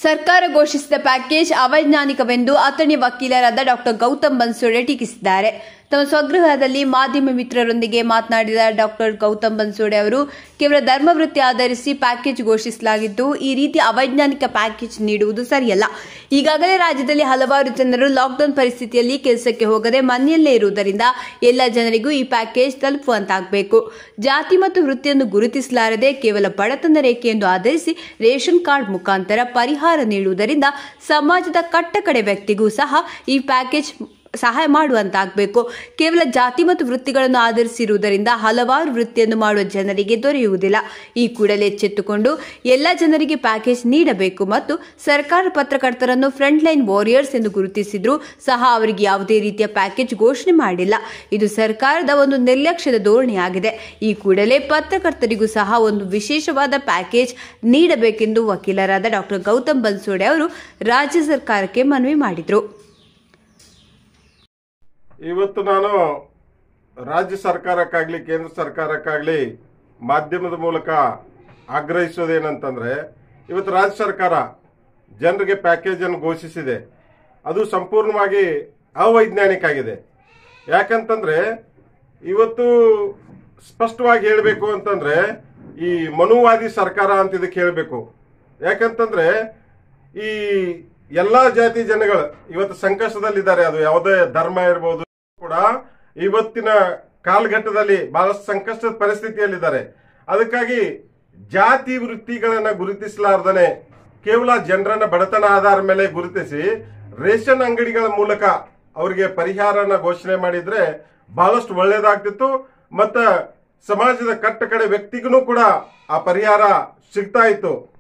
ಸರ್ಕಾರ ಘೋಷಿಸಿದ ಪ್ಯಾಕೇಜ್ ಅವೈಜ್ಞಾನಿಕವೆಂದು ಅತಣಿ ವಕೀಲರಾದ ಡಾಕ್ಟರ್ ಗೌತಮ್ ಬನ್ಸೋಡೆ ಟೀಕಿಸಿದ್ದಾರೆ ತಮ್ಮ ಸ್ವಗೃಹದಲ್ಲಿ ಮಾಧ್ಯಮ ಮಿತ್ರರೊಂದಿಗೆ ಮಾತನಾಡಿದ ಡಾಕ್ಟರ್ ಗೌತಮ್ ಬನ್ಸೋಡೆ ಅವರು ಕೇವಲ ಧರ್ಮವೃತ್ತಿ ಆಧರಿಸಿ ಪ್ಯಾಕೇಜ್ ಘೋಷಿಸಲಾಗಿದ್ದು ಈ ರೀತಿ ಅವೈಜ್ಞಾನಿಕ ಪ್ಯಾಕೇಜ್ ನೀಡುವುದು ಸರಿಯಲ್ಲ ಈಗಾಗಲೇ ರಾಜ್ಯದಲ್ಲಿ ಹಲವಾರು ಜನರು ಲಾಕ್ಡೌನ್ ಪರಿಸ್ಥಿತಿಯಲ್ಲಿ ಕೆಲಸಕ್ಕೆ ಹೋಗದೆ ಮನೆಯಲ್ಲೇ ಇರುವುದರಿಂದ ಎಲ್ಲ ಜನರಿಗೂ ಈ ಪ್ಯಾಕೇಜ್ ತಲುಪುವಂತಾಗಬೇಕು ಜಾತಿ ಮತ್ತು ವೃತ್ತಿಯನ್ನು ಗುರುತಿಸಲಾರದೆ ಕೇವಲ ಬಡತನ ರೇಖೆಯನ್ನು ಆಧರಿಸಿ ರೇಷನ್ ಕಾರ್ಡ್ ಮುಖಾಂತರ ಪರಿಹಾರ ನೀಡುವುದರಿಂದ ಸಮಾಜದ ಕಟ್ಟಕಡೆ ವ್ಯಕ್ತಿಗೂ ಸಹ ಈ ಪ್ಯಾಕೇಜ್ ಸಹಾಯ ಮಾಡುವಂತಾಗಬೇಕು ಕೇವಲ ಜಾತಿ ಮತ್ತು ವೃತ್ತಿಗಳನ್ನು ಆಧರಿಸಿರುವುದರಿಂದ ಹಲವಾರು ವೃತ್ತಿಯನ್ನು ಮಾಡುವ ಜನರಿಗೆ ದೊರೆಯುವುದಿಲ್ಲ ಈ ಕೂಡಲೇ ಎಚ್ಚೆತ್ತುಕೊಂಡು ಎಲ್ಲ ಜನರಿಗೆ ಪ್ಯಾಕೇಜ್ ನೀಡಬೇಕು ಮತ್ತು ಸರ್ಕಾರ ಪತ್ರಕರ್ತರನ್ನು ಫ್ರಂಟ್ ಲೈನ್ ವಾರಿಯರ್ಸ್ ಎಂದು ಗುರುತಿಸಿದ್ರೂ ಸಹ ಅವರಿಗೆ ಯಾವುದೇ ರೀತಿಯ ಪ್ಯಾಕೇಜ್ ಘೋಷಣೆ ಮಾಡಿಲ್ಲ ಇದು ಸರ್ಕಾರದ ಒಂದು ನಿರ್ಲಕ್ಷ್ಯದ ಧೋರಣೆಯಾಗಿದೆ ಈ ಕೂಡಲೇ ಪತ್ರಕರ್ತರಿಗೂ ಸಹ ಒಂದು ವಿಶೇಷವಾದ ಪ್ಯಾಕೇಜ್ ನೀಡಬೇಕೆಂದು ವಕೀಲರಾದ ಡಾಕ್ಟರ್ ಗೌತಮ್ ಬನ್ಸೋಡೆ ಅವರು ರಾಜ್ಯ ಸರ್ಕಾರಕ್ಕೆ ಮನವಿ ಮಾಡಿದರು ಇವತ್ತು ನಾನು ರಾಜ್ಯ ಸರ್ಕಾರಕ್ಕಾಗ್ಲಿ ಕೇಂದ್ರ ಸರ್ಕಾರಕ್ಕಾಗ್ಲಿ ಮಾಧ್ಯಮದ ಮೂಲಕ ಆಗ್ರಹಿಸೋದೇನಂತಂದ್ರೆ ಇವತ್ತು ರಾಜ್ಯ ಸರ್ಕಾರ ಜನರಿಗೆ ಪ್ಯಾಕೇಜ್ ಅನ್ನು ಘೋಷಿಸಿದೆ ಅದು ಸಂಪೂರ್ಣವಾಗಿ ಅವೈಜ್ಞಾನಿಕ ಆಗಿದೆ ಯಾಕಂತಂದ್ರೆ ಇವತ್ತು ಸ್ಪಷ್ಟವಾಗಿ ಹೇಳಬೇಕು ಅಂತಂದ್ರೆ ಈ ಮನುವಾದಿ ಸರ್ಕಾರ ಅಂತ ಇದಕ್ಕೆ ಹೇಳಬೇಕು ಯಾಕಂತಂದ್ರೆ ಈ ಎಲ್ಲಾ ಜಾತಿ ಜನಗಳು ಇವತ್ತು ಸಂಕಷ್ಟದಲ್ಲಿದ್ದಾರೆ ಅದು ಯಾವುದೇ ಧರ್ಮ ಇರಬಹುದು ಕೂಡ ಇವತ್ತಿನ ಕಾಲಘಟ್ಟದಲ್ಲಿ ಬಹಳಷ್ಟು ಸಂಕಷ್ಟದ ಪರಿಸ್ಥಿತಿಯಲ್ಲಿದ್ದಾರೆ ಅದಕ್ಕಾಗಿ ಜಾತಿ ವೃತ್ತಿಗಳನ್ನ ಗುರುತಿಸಲಾರ್ದನೆ ಕೇವಲ ಜನರನ್ನ ಬಡತನ ಆಧಾರ ಮೇಲೆ ಗುರುತಿಸಿ ರೇಷನ್ ಅಂಗಡಿಗಳ ಮೂಲಕ ಅವರಿಗೆ ಪರಿಹಾರನ ಘೋಷಣೆ ಮಾಡಿದ್ರೆ ಬಹಳಷ್ಟು ಒಳ್ಳೇದಾಗ್ತಿತ್ತು ಮತ್ತ ಸಮಾಜದ ಕಟ್ಟ ಕಡೆ ವ್ಯಕ್ತಿಗೂ ಕೂಡ ಆ ಪರಿಹಾರ ಸಿಗ್ತಾ ಇತ್ತು